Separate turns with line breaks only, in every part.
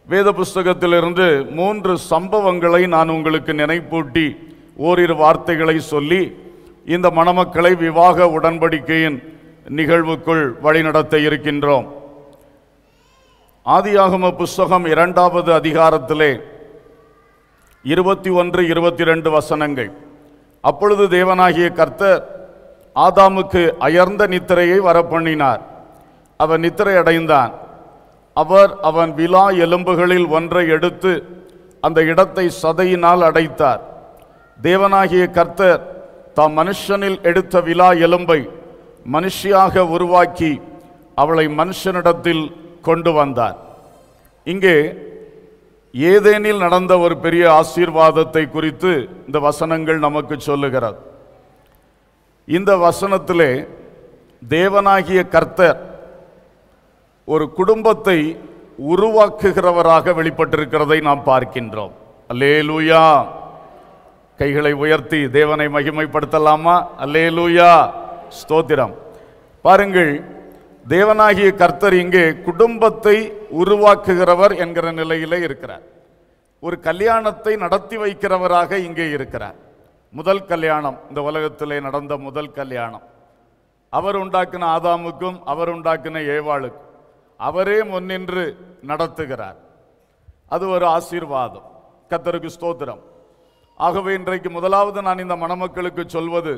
வேத புஸ்தகத்திலிருந்து மூன்று சம்பவங்களை நான் உங்களுக்கு நினைப்பூட்டி ஓரிரு வார்த்தைகளை சொல்லி இந்த மணமக்களை விவாக உடன்படிக்கையின் நிகழ்வுக்குள் வழிநடத்த இருக்கின்றோம் ஆதியாகம புஸ்தகம் இரண்டாவது அதிகாரத்திலே இருபத்தி ஒன்று இருபத்தி ரெண்டு வசனங்கள் அப்பொழுது தேவனாகிய கர்த்தர் ஆதாமுக்கு அயர்ந்த நித்திரையை வரப்பண்ணினார் அவன் நித்திரை அடைந்தான் அவர் அவன் விலா எலும்புகளில் ஒன்றை எடுத்து அந்த இடத்தை சதையினால் அடைத்தார் தேவனாகிய கர்த்தர் தாம் மனுஷனில் எடுத்த விலா எலும்பை மனுஷியாக உருவாக்கி அவளை மனுஷனிடத்தில் கொண்டு வந்தார் இங்கே ஏதேனில் நடந்த ஒரு பெரிய ஆசீர்வாதத்தை குறித்து இந்த வசனங்கள் நமக்கு சொல்லுகிறது இந்த வசனத்திலே தேவனாகிய கர்த்தர் ஒரு குடும்பத்தை உருவாக்குகிறவராக வெளிப்பட்டிருக்கிறதை நாம் பார்க்கின்றோம் அல்லேலூயா கைகளை உயர்த்தி தேவனை மகிமைப்படுத்தலாமா அல்லேலூயா ஸ்தோத்திரம் பாருங்கள் தேவனாகிய கர்த்தர் இங்கே குடும்பத்தை உருவாக்குகிறவர் என்கிற நிலையிலே இருக்கிறார் ஒரு கல்யாணத்தை நடத்தி வைக்கிறவராக இங்கே இருக்கிறார் முதல் கல்யாணம் இந்த உலகத்திலே நடந்த முதல் கல்யாணம் அவர் உண்டாக்கின ஆதாமுக்கும் அவர் உண்டாக்கின ஏவாளுக்கும் அவரே முன்னின்று நடத்துகிறார் அது ஒரு ஆசீர்வாதம் கத்தருக்கு ஸ்தோத்திரம் ஆகவே இன்றைக்கு முதலாவது நான் இந்த மணமக்களுக்கு சொல்வது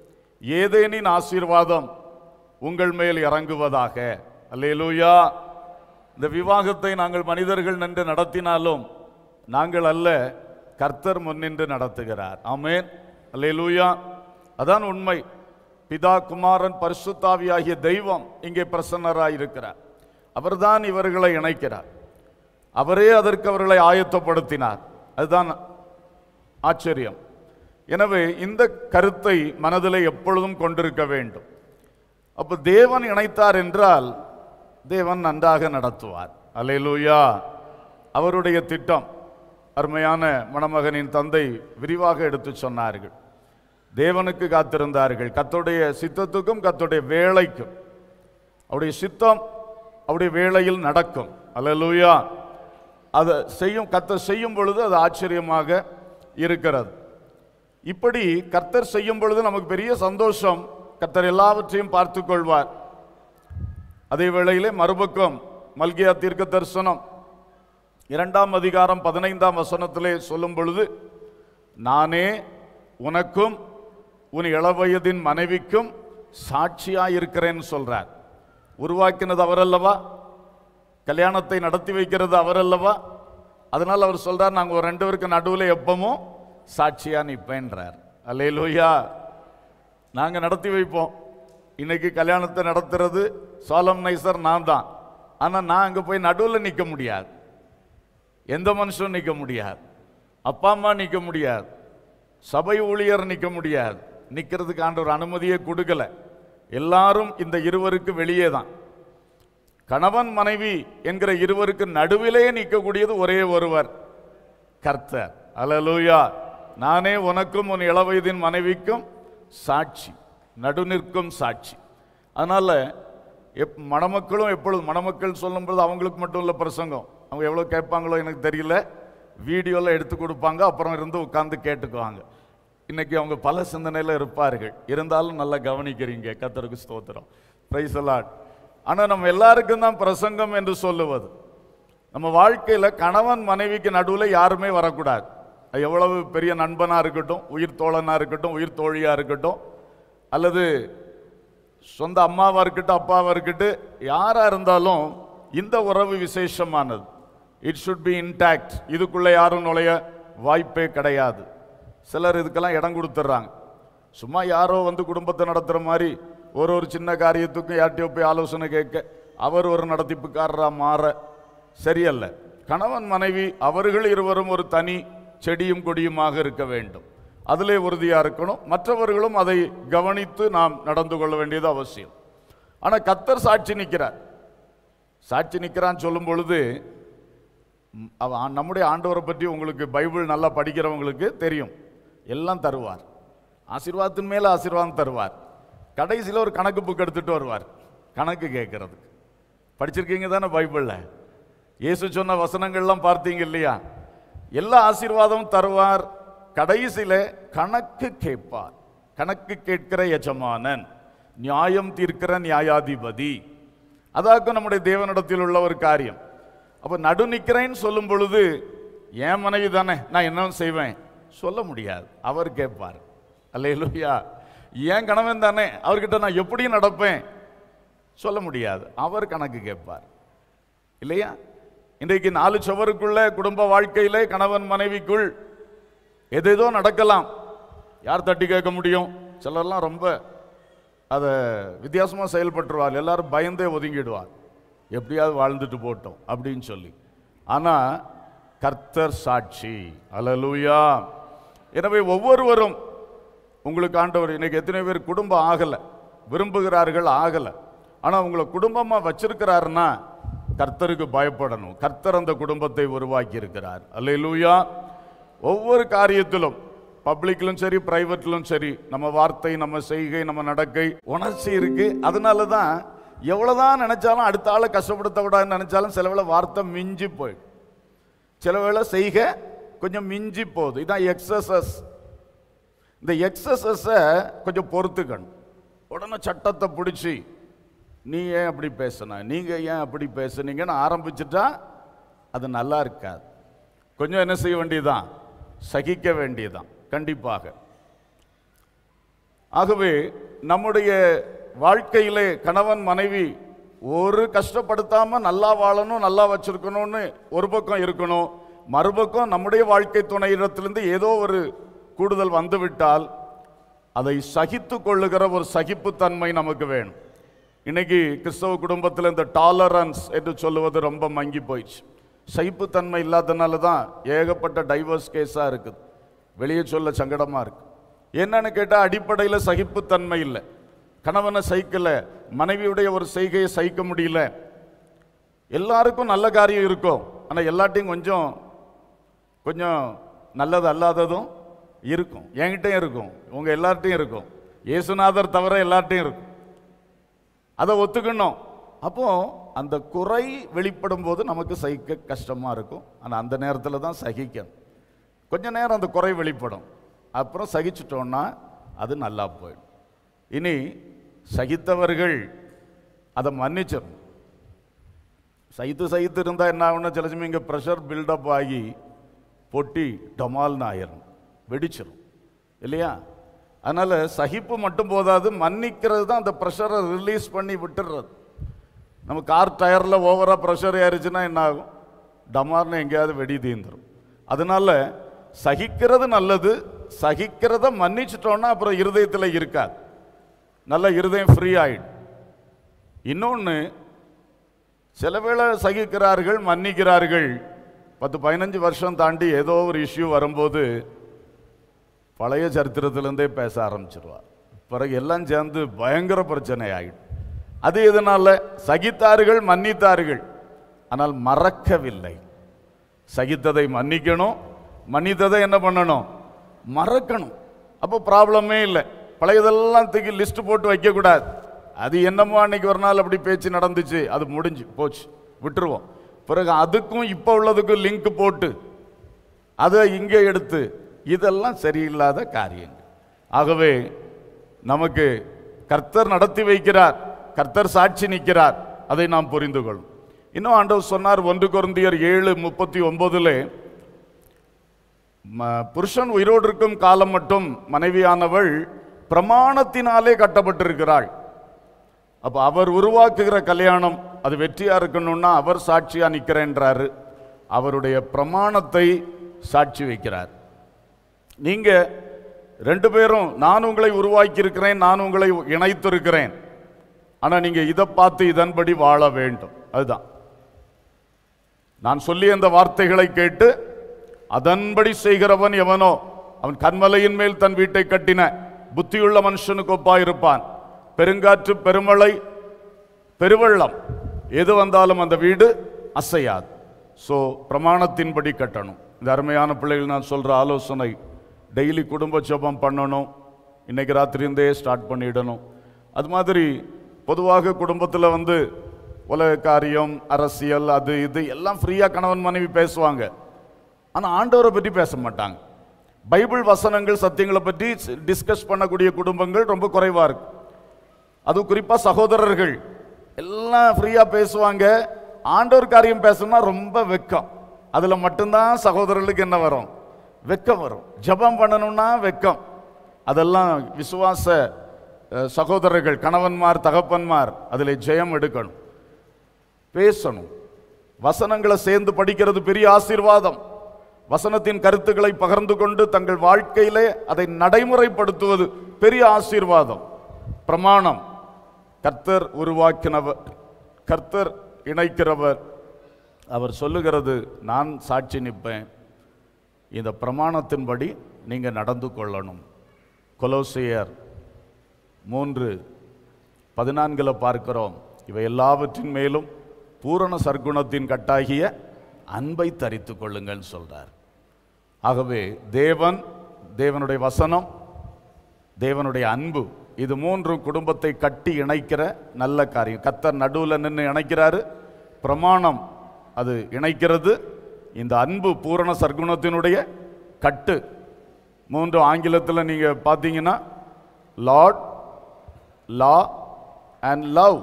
ஏதேனின் ஆசீர்வாதம் உங்கள் மேல் இறங்குவதாக அல்லேலூயா இந்த விவாகத்தை நாங்கள் மனிதர்கள் நின்று நடத்தினாலும் நாங்கள் அல்ல கர்த்தர் முன்னின்று நடத்துகிறார் ஆமென் அல்லேலூயா அதான் உண்மை பிதா குமாரன் பரிசுத்தாவியாகிய தெய்வம் இங்கே பிரசன்னராய் இருக்கிறார் அவர்தான் இவர்களை இணைக்கிறார் அவரே அதற்கு அவர்களை ஆயத்தப்படுத்தினார் அதுதான் ஆச்சரியம் எனவே இந்த கருத்தை மனதிலே எப்பொழுதும் கொண்டிருக்க வேண்டும் அப்ப தேவன் இணைத்தார் என்றால் தேவன் நன்றாக நடத்துவார் அல்லேலூயா அவருடைய திட்டம் அருமையான மணமகனின் தந்தை விரிவாக எடுத்து சொன்னார்கள் தேவனுக்கு காத்திருந்தார்கள் கத்தோடைய சித்தத்துக்கும் கத்தோடைய வேலைக்கும் அவருடைய சித்தம் அவருடைய வேளையில் நடக்கும் அல்லேலூயா அதை செய்யும் கத்தர் செய்யும் பொழுது அது ஆச்சரியமாக இருக்கிறது இப்படி கர்த்தர் செய்யும் பொழுது நமக்கு பெரிய சந்தோஷம் கர்த்தர் எல்லாவற்றையும் பார்த்து கொள்வார் அதே வேளையிலே மறுபக்கம் மல்கியா தீர்க்க தரிசனம் இரண்டாம் அதிகாரம் பதினைந்தாம் வசனத்திலே சொல்லும் பொழுது நானே உனக்கும் உன் இளவயதின் மனைவிக்கும் சாட்சியாயிருக்கிறேன்னு சொல்றார் உருவாக்கினது அவரல்லவா கல்யாணத்தை நடத்தி வைக்கிறது அவரல்லவா அதனால் அவர் சொல்றார் நாங்கள் ஒரு ரெண்டு பேருக்கு நடுவில் எப்பவும் சாட்சியா நிற்பேன்றார் அல்லேலூயா நாங்கள் நடத்தி வைப்போம் இன்னைக்கு கல்யாணத்தை நடத்துறது சோலம் நைசர் நான் தான் ஆனால் நான் அங்கே போய் நடுவில் நிற்க முடியாது எந்த மனுஷனும் நிற்க முடியாது அப்பா அம்மா நிற்க முடியாது சபை ஊழியர் நிற்க முடியாது நிற்கிறதுக்கு ஆண்டவர் அனுமதியே கொடுக்கல எல்லாரும் இந்த இருவருக்கு வெளியே தான் கணவன் மனைவி என்கிற இருவருக்கு நடுவிலே நிற்கக்கூடியது ஒரே ஒருவர் கர்த்தர் அல்லேலூயா நானே உனக்கும் உன் இளவயதின் மனைவிக்கும் சாட்சி நடு நிற்கும் சாட்சி அதனால எப் மணமக்களும் எப்பொழுது மணமக்கள் சொல்லும்போது அவங்களுக்கு மட்டும் இல்லை பிரசங்கம் அவங்க எவ்வளோ கேட்பாங்களோ எனக்கு தெரியல வீடியோவில் எடுத்து கொடுப்பாங்க அப்புறம் இருந்து உட்கார்ந்து கேட்டுக்குவாங்க இன்னைக்கு அவங்க பல சிந்தனையில் இருப்பார்கள் இருந்தாலும் நல்லா கவனிக்கிறீங்க கத்தருக்கு ஸ்தோத்திரம் பிரைஸ் அலாட் ஆனால் நம்ம எல்லாருக்கும் தான் பிரசங்கம் என்று சொல்லுவது நம்ம வாழ்க்கையில் கணவன் மனைவிக்கு நடுவில் யாருமே வரக்கூடாது அது எவ்வளவு பெரிய நண்பனாக இருக்கட்டும் உயிர் தோழனாக இருக்கட்டும் உயிர் தோழியாக இருக்கட்டும் அல்லது சொந்த அம்மாவாக இருக்கட்டும் அப்பாவாக இருக்கட்டும் யாராக இருந்தாலும் இந்த உறவு விசேஷமானது இட் ஷுட் பி இன்டாக்ட் இதுக்குள்ளே யாரும் நுழைய வாய்ப்பே கிடையாது சிலர் இதுக்கெல்லாம் இடம் கொடுத்துட்றாங்க சும்மா யாரோ வந்து குடும்பத்தை நடத்துகிற மாதிரி ஒரு ஒரு சின்ன காரியத்துக்கும் யார்கிட்டயோ போய் ஆலோசனை கேட்க அவர் ஒரு நடத்திப்புக்காரராக மாற சரியல்ல கணவன் மனைவி அவர்கள் இருவரும் ஒரு தனி செடியும் கொடியுமாக இருக்க வேண்டும் அதிலே உறுதியாக இருக்கணும் மற்றவர்களும் அதை கவனித்து நாம் நடந்து கொள்ள வேண்டியது அவசியம் ஆனால் கத்தர் சாட்சி நிற்கிறார் சாட்சி நிற்கிறான்னு சொல்லும் பொழுது ம், அவ ஆ- நம்முடைய ஆண்டவரை பற்றி உங்களுக்கு பைபிள் நல்லா படிக்கிறவங்களுக்கு தெரியும் எல்லாம் தருவார் ஆசீர்வாதத்தின் மேலே ஆசீர்வாதம் தருவார் கடைசியில் ஒரு கணக்கு புக் எடுத்துட்டு வருவார் கணக்கு கேட்கறதுக்கு படிச்சிருக்கீங்க தானே பைபிளில் இயேசு சொன்ன வசனங்கள்லாம் பார்த்தீங்க இல்லையா எல்லா ஆசீர்வாதமும் தருவார் கடைசியில கணக்கு கேட்பார் கணக்கு கேட்கிற எஜமானன் நியாயம் தீர்க்கிற நியாயாதிபதி அதாக்கும் நம்முடைய தேவனிடத்தில் உள்ள ஒரு காரியம் அப்ப நடு நிக்கிறேன்னு சொல்லும் பொழுது என் மனைவி தானே நான் என்ன செய்வேன் சொல்ல முடியாது அவர் கேட்பார் அல்லேலூயா என் கணவன் தானே அவர்கிட்ட நான் எப்படி நடப்பேன் சொல்ல முடியாது அவர் கணக்கு கேட்பார் இல்லையா இன்றைக்கு நாலு சுவருக்குள்ள குடும்ப வாழ்க்கையிலே கணவன் மனைவிக்குள் எதேதோ நடக்கலாம் யார் தட்டி கேட்க முடியும் சிலர்லாம் ரொம்ப அதை வித்தியாசமாக செயல்பட்டுருவார் எல்லாரும் பயந்தே ஒதுங்கிடுவார் எப்படியாவது வாழ்ந்துட்டு போட்டோம் அப்படின்னு சொல்லி ஆனால் கர்த்தர் சாட்சி அல்லேலூயா எனவே ஒவ்வொருவரும் உங்களுக்கு ஆண்டவர் இன்னைக்கு எத்தனை பேர் குடும்பம் ஆகலை விரும்புகிறார்கள் ஆகலை ஆனால் உங்களை குடும்பமாக வச்சிருக்கிறாருன்னா கர்த்தருக்கு பயப்படணும் கர்த்தர் அந்த குடும்பத்தை உருவாக்கி இருக்கிறார் அல்லேலூயா ஒவ்வொரு காரியத்திலும் பப்ளிக்லும் சரி பிரைவேட்லும் சரி நம்ம வார்த்தை நம்ம செய்கை நம்ம நடக்கை உணர்ச்சி இருக்கு அதனால தான் எவ்வளவுதான் நினைச்சாலும் அடுத்த ஆளை கஷ்டப்படுத்த விடாதுன்னு நினைச்சாலும் சில வேளை வார்த்தை மிஞ்சி போயிடும் சில வேளை செய்கை கொஞ்சம் மிஞ்சி போகுது இதான் எக்ஸசஸ் இந்த எக்ஸசஸை கொஞ்சம் பொறுத்துக்கணும் உடனே சட்டத்தை பிடிச்சி நீ ஏன் அப்படி பேசுன நீங்க ஏன் அப்படி பேசுனீங்கன்னு ஆரம்பிச்சிட்டா அது நல்லா இருக்காது கொஞ்சம் என்ன செய்ய வேண்டியதுதான் சகிக்க வேண்டியதுதான் கண்டிப்பாக ஆகவே நம்முடைய வாழ்க்கையிலே கணவன் மனைவி ஒரு கஷ்டப்படுத்தாம நல்லா வாழணும் நல்லா வச்சிருக்கணும்னு ஒரு பக்கம் இருக்கணும் மறுபக்கம் நம்முடைய வாழ்க்கை துணையிடத்திலிருந்து ஏதோ ஒரு கூடுதல் வந்துவிட்டால் அதை சகித்து கொள்ளுகிற ஒரு சகிப்புத்தன்மை நமக்கு வேணும் இன்னைக்கு கிறிஸ்தவ குடும்பத்தில் இந்த டாலரன்ஸ் என்று சொல்லுவது ரொம்ப மங்கி போயிடுச்சு சகிப்புத்தன்மை இல்லாதனால தான் ஏகப்பட்ட டைவர்ஸ் கேஸாக இருக்குது வெளியே சொல்ல சங்கடமாக இருக்கு என்னன்னு கேட்டால் அடிப்படையில் சகிப்புத்தன்மை இல்லை கணவனை சகிக்கல மனைவியுடைய ஒரு செய்கையை சகிக்க முடியல எல்லாருக்கும் நல்ல காரியம் இருக்கும் ஆனால் எல்லாட்டையும் கொஞ்சம் கொஞ்சம் நல்லது அல்லாததும் இருக்கும் என்கிட்டயும் இருக்கும் உங்க எல்லார்ட்டையும் இருக்கும் இயேசுநாதர் தவிர எல்லார்ட்டையும் இருக்கும் அதை ஒத்துக்கணும் அப்போ அந்த குறை வெளிப்படும் போது நமக்கு சகிக்க கஷ்டமா இருக்கும் ஆனால் அந்த நேரத்தில் தான் சகிக்கணும் கொஞ்ச நேரம் அந்த குறை வெளிப்படும் அப்புறம் சகிச்சிட்டோம்னா அது நல்லா போயிடும் இனி சகித்தவர்கள் அதை மன்னிச்சிடணும் சகித்து சகித்து இருந்தால் என்ன ஆகும்னா சில சமயம் இங்கே ப்ரெஷர் பில்டப் ஆகி பொட்டி டமால்னு ஆயிரும் வெடிச்சிரும் இல்லையா அதனால் சகிப்பு மட்டும் போதாது மன்னிக்கிறது தான் அந்த ப்ரெஷரை ரிலீஸ் பண்ணி விட்டுடுறது நம்ம கார் டயரில் ஓவராக ப்ரெஷர் ஏறிச்சுன்னா என்ன ஆகும் டமார்னு எங்கேயாவது வெடி தீந்துரும் அதனால சகிக்கிறது நல்லது சகிக்கிறத மன்னிச்சிட்டோன்னா அப்புறம் இருதயத்தில் இருக்காது நல்ல இருதயம் ஃப்ரீ ஆயிடும் இன்னொன்று சில வேளை சகிக்கிறார்கள் மன்னிக்கிறார்கள் பத்து பதினஞ்சு வருஷம் தாண்டி ஏதோ ஒரு இஷ்யூ வரும்போது பழைய சரித்திரத்திலேருந்தே பேச ஆரம்பிச்சிருவார் பிறகு எல்லாம் சேர்ந்து பயங்கர பிரச்சனை ஆகிடும் அது எதனால சகித்தார்கள் மன்னித்தார்கள் ஆனால் மறக்கவில்லை சகித்ததை மன்னிக்கணும் மன்னித்ததை என்ன பண்ணணும் மறக்கணும் அப்போ ப்ராப்ளமே இல்லை பழையதெல்லாம் தூக்கி லிஸ்ட் போட்டு வைக்கக்கூடாது அது என்னமோ அன்னைக்கு ஒரு நாள் அப்படி பேச்சு நடந்துச்சு அது முடிஞ்சு போச்சு விட்டுருவோம் பிறகு அதுக்கும் இப்போ உள்ளதுக்கும் லிங்க் போட்டு அதை இங்கே எடுத்து இதெல்லாம் சரியில்லாத காரியங்கள் ஆகவே நமக்கு கர்த்தர் நடத்தி வைக்கிறார் கர்த்தர் சாட்சி நிற்கிறார் அதை நாம் புரிந்து கொள்ளும் இன்னும் ஆண்டவர் சொன்னார் ஒன்று கொருந்தியர் ஏழு முப்பத்தி ஒன்பதுல ம- புருஷன் உயிரோடு இருக்கும் காலம் மட்டும் மனைவியானவள் பிரமாணத்தினாலே கட்டப்பட்டிருக்கிறாள் அப்ப அவர் உருவாக்குகிற கல்யாணம் அது வெற்றியா இருக்கணும்னா அவர் சாட்சியா நிக்கிறேன்றாரு அவருடைய பிரமாணத்தை சாட்சி வைக்கிறார் நீங்க ரெண்டு பேரும் நான் உங்களை உருவாக்கி இருக்கிறேன் நான் உங்களை இணைத்திருக்கிறேன் ஆனா நீங்க இதை பார்த்து இதன்படி வாழ வேண்டும் அதுதான் நான் சொல்லிய அந்த வார்த்தைகளை கேட்டு அதன்படி செய்கிறவன் எவனோ அவன் கண்மலையின் மேல் தன் வீட்டை கட்டின புத்தியுள்ள மனுஷனுக்கு ஒப்பாயிருப்பான் பெருங்காற்று பெருமழை பெருவெள்ளம் எது வந்தாலும் அந்த வீடு அசையாது ஸோ பிரமாணத்தின்படி கட்டணும் இந்த அருமையான பிள்ளைகள் நான் சொல்ற ஆலோசனை டெய்லி குடும்ப ஜெபம் பண்ணணும் இன்னைக்கு ராத்திரி இருந்தே ஸ்டார்ட் பண்ணிடணும் அது மாதிரி பொதுவாக குடும்பத்தில் வந்து உலக காரியம் அரசியல் அது இது எல்லாம் ஃப்ரீயாக கணவன் மனைவி பேசுவாங்க ஆனால் ஆண்டவரை பற்றி பேச மாட்டாங்க பைபிள் வசனங்கள் சத்தியங்களை பற்றி டிஸ்கஸ் பண்ணக்கூடிய குடும்பங்கள் ரொம்ப குறைவாக இருக்கு அது குறிப்பாக சகோதரர்கள் எல்லாம் ஃப்ரீயாக பேசுவாங்க ஆண்டவர் காரியம் பேசணும்னா ரொம்ப வெக்கம் அதில் மட்டும்தான் சகோதரர்களுக்கு என்ன வரும் வெக்கம் வரும் ஜெபம் பண்ணணும்னா வெக்கம் அதெல்லாம் விசுவாச அஹ், சகோதரர்கள் கணவன்மார் தகப்பன்மார் அதில் ஜெயம் எடுக்கணும் பேசணும் வசனங்களை சேர்ந்து படிக்கிறது பெரிய ஆசீர்வாதம் வசனத்தின் கருத்துக்களை பகிர்ந்து கொண்டு தங்கள் வாழ்க்கையிலே அதை நடைமுறைப்படுத்துவது பெரிய ஆசீர்வாதம் பிரமாணம் கர்த்தர் உருவாக்கினவர் கர்த்தர் இணைக்கிறவர் அவர் சொல்லுகிறது நான் சாட்சி நிற்பேன் இந்த பிரமாணத்தின்படி நீங்கள் நடந்து கொள்ளணும் கொலோசியர் மூன்று பதினான்கில் பார்க்கிறோம் இவை எல்லாவற்றின் மேலும் பூரண சர்க்குணத்தின் கட்டாகிய அன்பை தரித்து கொள்ளுங்கள்னு சொல்றார் ஆகவே தேவன் தேவனுடைய வசனம் தேவனுடைய அன்பு இது மூன்றும் குடும்பத்தை கட்டி இணைக்கிற நல்ல காரியம் கத்தர் நடுவில் நின்று இணைக்கிறாரு பிரமாணம் அது இணைக்கிறது இந்த அன்பு பூரண சர்க்குணத்தினுடைய கட்டு மூன்று ஆங்கிலத்தில் நீங்கள் பார்த்தீங்கன்னா lord law and love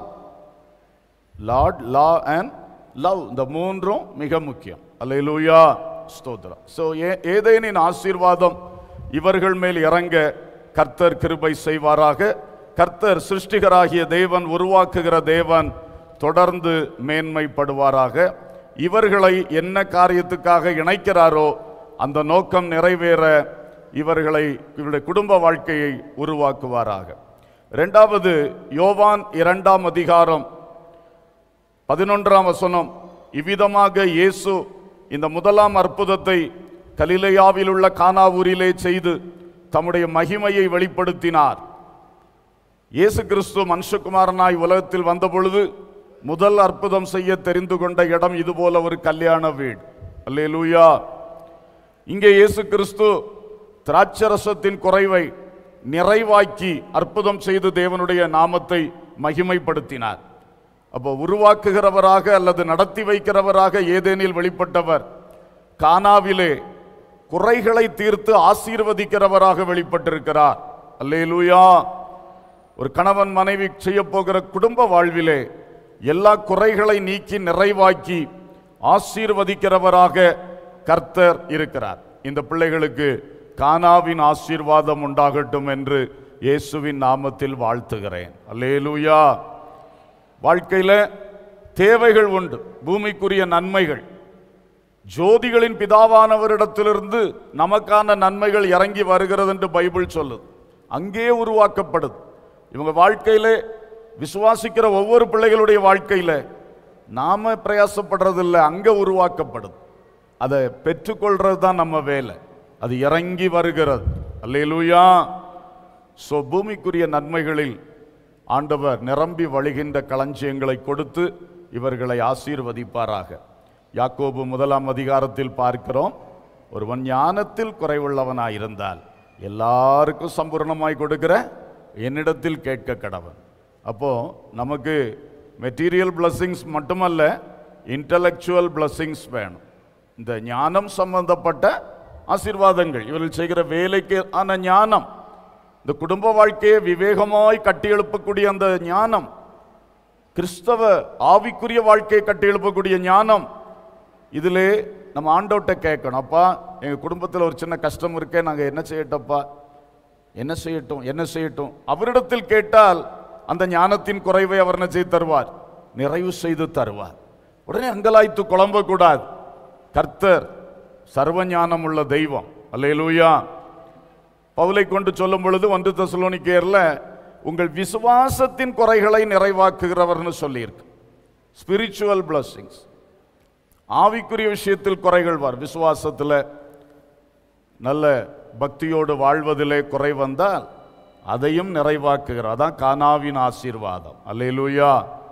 lord law and love இந்த மூன்றும் மிக முக்கியம் அல்லேலூயா ஸ்தோத்திரம் ஸோ ஏ ஏதேனின் ஆசீர்வாதம் இவர்கள் மேல் இறங்க கர்த்தர் கிருபை செய்வாராக கர்த்தர் சிருஷ்டிகராகிய தேவன் உருவாக்குகிற தேவன் தொடர்ந்து மேன்மைப்படுவாராக இவர்களை என்ன காரியத்துக்காக இணைக்கிறாரோ அந்த நோக்கம் நிறைவேற இவர்களை இவருடைய குடும்ப வாழ்க்கையை உருவாக்குவாராக இரண்டாவது யோவான் இரண்டாம் அதிகாரம் பதினொன்றாம் வசனம் இவ்விதமாக இயேசு இந்த முதலாம் அற்புதத்தை கலிலேயாவில் உள்ள கானாவூரிலே செய்து தம்முடைய மகிமையை வெளிப்படுத்தினார் இயேசு கிறிஸ்து மனுஷகுமாரனாய் உலகத்தில் வந்தபொழுது முதல் அற்புதம் செய்ய தெரிந்து கொண்ட இடம் இதுபோல ஒரு கல்யாண வீடு அல்லேலூயா இங்கே இயேசு கிறிஸ்து திராட்சரசத்தின் குறைவை நிறைவாக்கி அற்புதம் செய்து தேவனுடைய நாமத்தை மகிமைப்படுத்தினார் அப்போ உருவாக்குகிறவராக அல்லது நடத்தி வைக்கிறவராக ஏதேனில் வெளிப்பட்டவர் கானாவிலே குறைகளை தீர்த்து ஆசீர்வதிக்கிறவராக வெளிப்பட்டிருக்கிறார் அல்லேலூயா ஒரு கணவன் மனைவி செய்ய போகிற குடும்ப வாழ்விலே எல்லா குறைகளை நீக்கி நிறைவாக்கி ஆசீர்வதிக்கிறவராக கர்த்தர் இருக்கிறார் இந்த பிள்ளைகளுக்கு கானாவின் ஆசீர்வாதம் உண்டாகட்டும் என்று இயேசுவின் நாமத்தில் வாழ்த்துகிறேன் அல்லேலூயா வாழ்க்கையில தேவைகள் உண்டு பூமிக்குரிய நன்மைகள் ஜோதிகளின் பிதாவானவரிடத்திலிருந்து நமக்கான நன்மைகள் இறங்கி வருகிறது என்று பைபிள் சொல்லுது அங்கே உருவாக்கப்படுது இவங்க வாழ்க்கையிலே விசுவாசிக்கிற ஒவ்வொரு பிள்ளைகளுடைய வாழ்க்கையில நாம பிரயாசப்படுறதில்ல அங்க உருவாக்கப்படுது அதை பெற்றுக்கொள்றது தான் நம்ம வேலை அது இறங்கி வருகிறது அல்லேலூயா ஸோ பூமிக்குரிய நன்மைகளில் ஆண்டவர் நிரம்பி வழிகின்ற களஞ்சியங்களை கொடுத்து இவர்களை ஆசீர்வதிப்பாராக யாக்கோபு முதலாம் அதிகாரத்தில் பார்க்கிறோம் ஒருவன் ஞானத்தில் குறைவுள்ளவனாயிருந்தால் எல்லாருக்கும் சம்பூர்ணமாய் கொடுக்கிற என்னிடத்தில் கேட்க கடவன் அப்போ நமக்கு மெட்டீரியல் blessings மட்டுமல்ல இன்டலெக்சுவல் blessings வேணும் இந்த ஞானம் சம்பந்தப்பட்ட ஆசீர்வாதங்கள் இவர்கள் செய்கிற வேலைக்கு ஆன ஞானம் இந்த குடும்ப வாழ்க்கையை விவேகமாய் கட்டி எழுப்பக்கூடிய அந்த ஞானம் கிறிஸ்தவ ஆவிக்குரிய வாழ்க்கையை கட்டி எழுப்பக்கூடிய ஞானம் இதிலே நம்ம ஆண்டவர்கிட்ட கேட்கணும் அப்பா எங்கள் குடும்பத்தில் ஒரு சின்ன கஷ்டம் இருக்கே நாங்கள் என்ன செய்யட்டப்பா என்ன செய்யட்டும் என்ன செய்யட்டும் அவரிடத்தில் கேட்டால் அந்த ஞானத்தின் குறைவை அவர் என்ன செய்து தருவார் நிறைவு செய்து தருவார் உடனே அங்கலாய்த்து குழம்பக்கூடாது கர்த்தர் சர்வ ஞானம் உள்ள தெய்வம் அல்லேலூயா பவுலை கொண்டு சொல்லும் பொழுது ஒன்று தெசலோனிக்கேயர்ல உங்கள் விசுவாசத்தின் குறைகளை நிறைவாக்குகிறவர்னு சொல்லியிருக்கு ஸ்பிரிச்சுவல் blessings ஆவிக்குரிய விஷயத்தில் குறைகள் வரும் விசுவாசத்தில் நல்ல பக்தியோடு வாழ்வதிலே குறை வந்தால் அதையும் நிறைவாக்குகிறார் அதான் கானாவின் ஆசீர்வாதம் அல்லேலூயா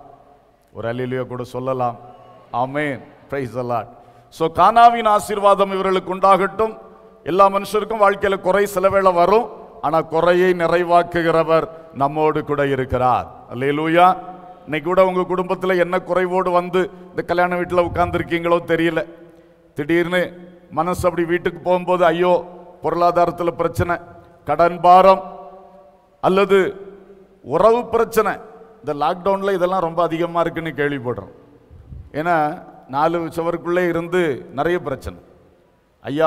ஒரு அல்லேலூயா கூட சொல்லலாம் ஆமென் பிரைஸ் அலாட் ஸோ கானாவின் ஆசீர்வாதம் இவர்களுக்கு உண்டாகட்டும் எல்லா மனுஷருக்கும் வாழ்க்கையில குறை சில வேளை வரும் ஆனா குறையை நிறைவாக்குகிறவர் நம்மோடு கூட இருக்கிறார் அல்லேலூயா இன்னைக்கு கூட உங்க குடும்பத்தில் என்ன குறைவோடு வந்து இந்த கல்யாண வீட்டில் உட்கார்ந்துருக்கீங்களோ தெரியல திடீர்னு மனசு அப்படி வீட்டுக்கு போகும்போது ஐயோ பொருளாதாரத்தில் பிரச்சனை கடன் பாரம் அல்லது உறவு பிரச்சனை இந்த லாக்டவுனில் இதெல்லாம் ரொம்ப அதிகமாக இருக்குன்னு கேள்விப்படுறோம் ஏன்னா நாலு சுவருக்குள்ளே இருந்து நிறைய பிரச்சனை ஐயா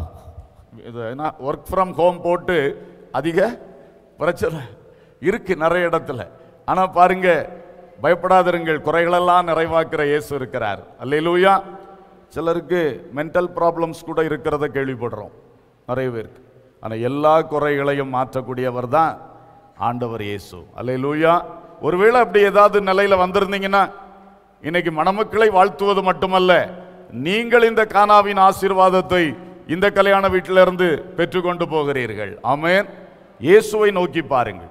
இது என்ன ஒர்க் ஃப்ரம் ஹோம் போட்டு அதிக பிரச்சனை இருக்கு நிறைய இடத்துல ஆனால் பாருங்க பயப்படாதிருங்கள் குறைகளெல்லாம் நிறைவாக்குற இயேசு இருக்கிறார் அல்லேலூயா சிலருக்கு மென்டல் ப்ராப்ளம்ஸ் கூட இருக்கிறத கேள்விப்படுறோம் நிறைய பேருக்கு ஆனால் எல்லா குறைகளையும் மாற்றக்கூடியவர் தான் ஆண்டவர் இயேசு அல்லேலூயா ஒருவேளை அப்படி ஏதாவது நிலையில வந்திருந்தீங்கன்னா இன்னைக்கு மணமக்களை வாழ்த்துவது மட்டுமல்ல நீங்கள் இந்த கானாவின் ஆசீர்வாதத்தை இந்த கல்யாண வீட்டிலிருந்து பெற்றுக்கொண்டு போகிறீர்கள் ஆமென் இயேசுவை நோக்கி பாருங்கள்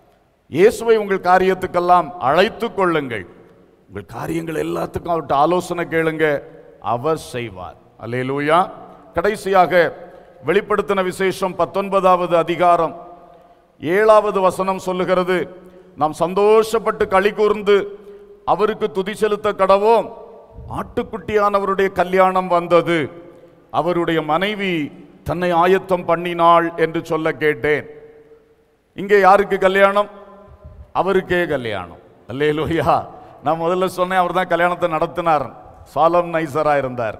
இயேசுவை உங்கள் காரியத்துக்கெல்லாம் அழைத்து கொள்ளுங்கள் உங்கள் காரியங்கள் எல்லாத்துக்கும் அவர்கிட்ட ஆலோசனை கேளுங்க அவர் செய்வார் அல்லேலூயா கடைசியாக வெளிப்படுத்தின விசேஷம் பத்தொன்பதாவது அதிகாரம் ஏழாவது வசனம் சொல்லுகிறது நாம் சந்தோஷப்பட்டு களி கூர்ந்து அவருக்கு துதி செலுத்த கடவோம் ஆட்டுக்குட்டியானவருடைய கல்யாணம் வந்தது அவருடைய மனைவி தன்னை ஆயத்தம் பண்ணினாள் என்று சொல்ல கேட்டேன் இங்கே யாருக்கு கல்யாணம் அவருக்கே கல்யாணம் அல்லேலூயா நான் முதல்ல சொன்னேன் அவர் தான் கல்யாணத்தை நடத்தினார் சாலம் நைசரா இருந்தார்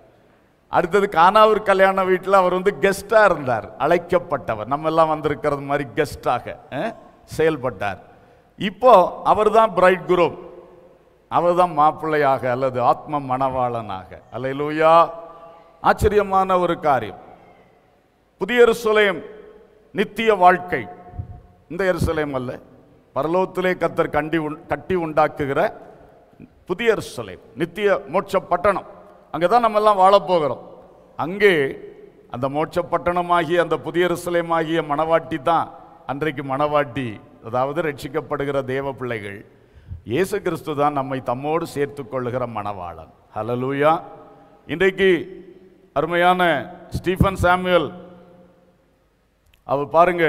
அடுத்தது கானாவூர் கல்யாண வீட்டில் அவர் வந்து கெஸ்டா இருந்தார் அழைக்கப்பட்டவர் நம்ம எல்லாம் வந்திருக்கிறது மாதிரி கெஸ்டாக செயல்பட்டார் இப்போ அவர் தான் பிரைட் குரூப் அவர் தான் மாப்பிள்ளையாக அல்லது ஆத்ம மணவாளனாக அல்லேலூயா ஆச்சரியமான ஒரு காரியம் புதிய எருசலேம் நித்திய வாழ்க்கை இந்த எருசலேம் அல்ல பரலோகத்திலே கத்தர் கண்டி உண் கட்டி உண்டாக்குகிற புதிய எருசலேம் நித்திய மோட்ச பட்டணம் அங்கே தான் நம்ம எல்லாம் வாழப் போகிறோம் அங்கே அந்த மோட்ச பட்டணமாகிய அந்த புதிய எருசலேம் ஆகிய மணவாட்டி தான் அன்றைக்கு மணவாட்டி அதாவது ரட்சிக்கப்படுகிற தேவ பிள்ளைகள் இயேசு கிறிஸ்து தான் நம்மை தம்மோடு சேர்த்துக் கொள்ளுகிற மணவாளன் ஹலலூயா இன்றைக்கு அருமையான ஸ்டீஃபன் சாமுவேல் அவர் பாருங்க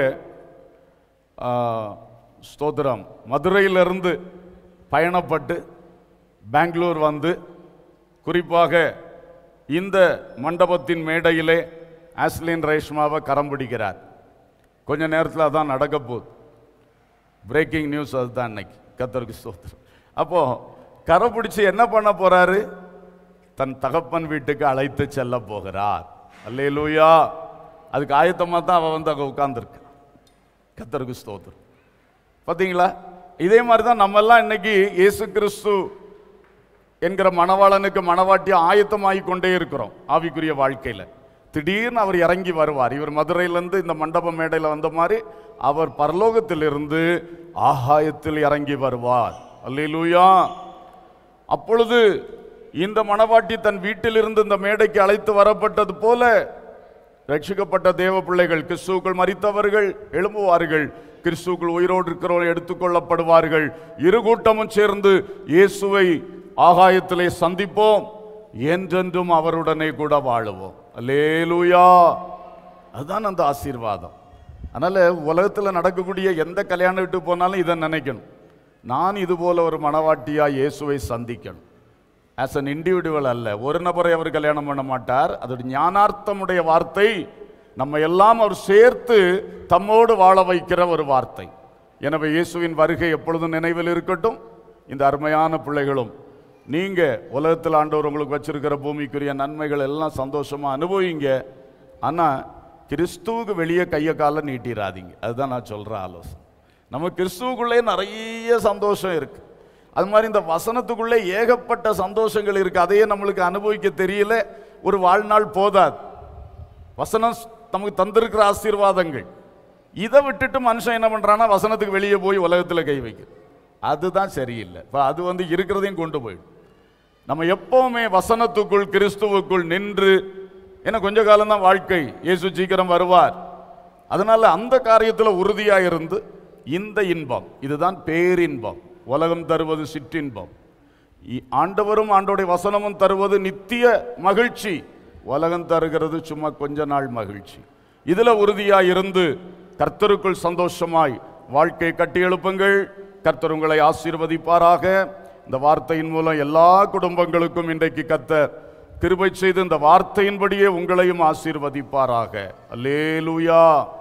ஆ, ஸ்தோத்திரம் மதுரையிலிருந்து பயணப்பட்டு பெங்களூர் வந்து குறிப்பாக இந்த மண்டபத்தின் மேடையிலே ஆஸ்லின் ரேஷ்மாவை கரம் பிடிக்கிறார் கொஞ்ச நேரத்தில் அதான் நடக்க போகுது பிரேக்கிங் நியூஸ் அதுதான் இன்னைக்கு கத்தருக்கு ஸ்தோத்திரம் அப்போ கரை பிடிச்சி என்ன பண்ண போறாரு தன் தகப்பன் வீட்டுக்கு அழைத்து செல்ல போகிறார் அல்லேலூயா அதுக்கு ஆயத்தமாக தான் அவன் வந்து அங்கே உட்கார்ந்துருக்கு கத்தருக்கு ஸ்தோத்திரம் பார்த்தீங்களா இதே மாதிரி தான் நம்ம எல்லாம் இன்னைக்கு இயேசு கிறிஸ்து என்கிற மணவாளனுக்கு மணவாட்டி ஆயத்தமாகி கொண்டே இருக்கிறோம் ஆவிக்குரிய வாழ்க்கையில் திடீர்னு அவர் இறங்கி வருவார் இவர் மதுரையிலேருந்து இந்த மண்டப மேடையில் வந்த மாதிரி அவர் பரலோகத்திலிருந்து ஆகாயத்தில் இறங்கி வருவார் அல்லேலூயா அப்பொழுது இந்த மணவாட்டி தன் வீட்டிலிருந்து இந்த மேடைக்கு அழைத்து வரப்பட்டது போல ரட்சிக்கப்பட்ட தேவ பிள்ளைகள் கிறிஸ்துவுக்குள் மரித்தவர்கள் எழும்புவார்கள் கிறிஸ்துவுக்குள் உயிரோடு இருக்கிறவர்கள் எடுத்துக்கொள்ளப்படுவார்கள் இரு கூட்டமும் சேர்ந்து இயேசுவை ஆகாயத்திலே சந்திப்போம் என்றென்றும் அவருடனே கூட வாழுவோம் அல்லேலூயா அதுதான் அந்த ஆசீர்வாதம் அதனால உலகத்தில் நடக்கக்கூடிய எந்த கல்யாண வீட்டுக்கு போனாலும் இதை நினைக்கணும் நான் இது போல ஒரு மணவாட்டியா இயேசுவை சந்திக்கணும் ஆஸ் அன் இண்டிவிஜுவல் அல்ல ஒரு நபரை அவர் கல்யாணம் பண்ண மாட்டார் அதோட ஞானார்த்தமுடைய வார்த்தை நம்ம எல்லாம் அவர் சேர்த்து தம்மோடு வாழ வைக்கிற ஒரு வார்த்தை எனவே இயேசுவின் வருகை எப்பொழுதும் நினைவில் இருக்கட்டும் இந்த அருமையான பிள்ளைகளும் நீங்க உலகத்தில் ஆண்டவர் உங்களுக்கு வச்சிருக்கிற பூமிக்குரிய நன்மைகள் எல்லாம் சந்தோஷமா அனுபவிங்க ஆனா கிறிஸ்துவுக்கு வெளியே கையை காலை நீட்டிராதீங்க அதுதான் நான் சொல்ற ஆலோசனை நம்ம கிறிஸ்துவுக்குள்ளே நிறைய சந்தோஷம் இருக்கு அது மாதிரி இந்த வசனத்துக்குள்ளே ஏகப்பட்ட சந்தோஷங்கள் இருக்கு அதையே நம்மளுக்கு அனுபவிக்க தெரியல ஒரு வாழ்நாள் போதாது வசனம் நமக்கு தந்திருக்கிற ஆசீர்வாதங்கள் இதை விட்டுட்டு மனுஷன் என்ன பண்றான்னா வசனத்துக்கு வெளியே போய் உலகத்துல கை வைக்கும் அதுதான் சரியில்லை இப்போ அது வந்து இருக்கிறதையும் கொண்டு போயிடும் நம்ம எப்பவுமே வசனத்துக்குள் கிறிஸ்துவுக்குள் நின்று ஏன்னா கொஞ்ச காலம்தான் வாழ்க்கை இயேசு சீக்கிரம் வருவார் அதனால அந்த காரியத்துல உறுதியா இருந்து இந்த இன்பம் இதுதான் பேரின்பம் உலகம் தருவது சிற்றின்பம் இ- ஆண்டவரும் ஆண்டோடைய வசனமும் தருவது நித்திய மகிழ்ச்சி உலகம் தருகிறது சும்மா கொஞ்ச நாள் மகிழ்ச்சி இதுல உறுதியா இருந்து கர்த்தருக்குள் சந்தோஷமாய் வாழ்க்கை கட்டி எழுப்புங்கள் கர்த்தர் உங்களை ஆசீர்வதிப்பாராக இந்த வார்த்தையின் மூலம் எல்லா குடும்பங்களுக்கும் இன்றைக்கு கர்த்தர் கிருபை செய்து இந்த வார்த்தையின்படியே உங்களையும் ஆசீர்வதிப்பாராக அல்லேலூயா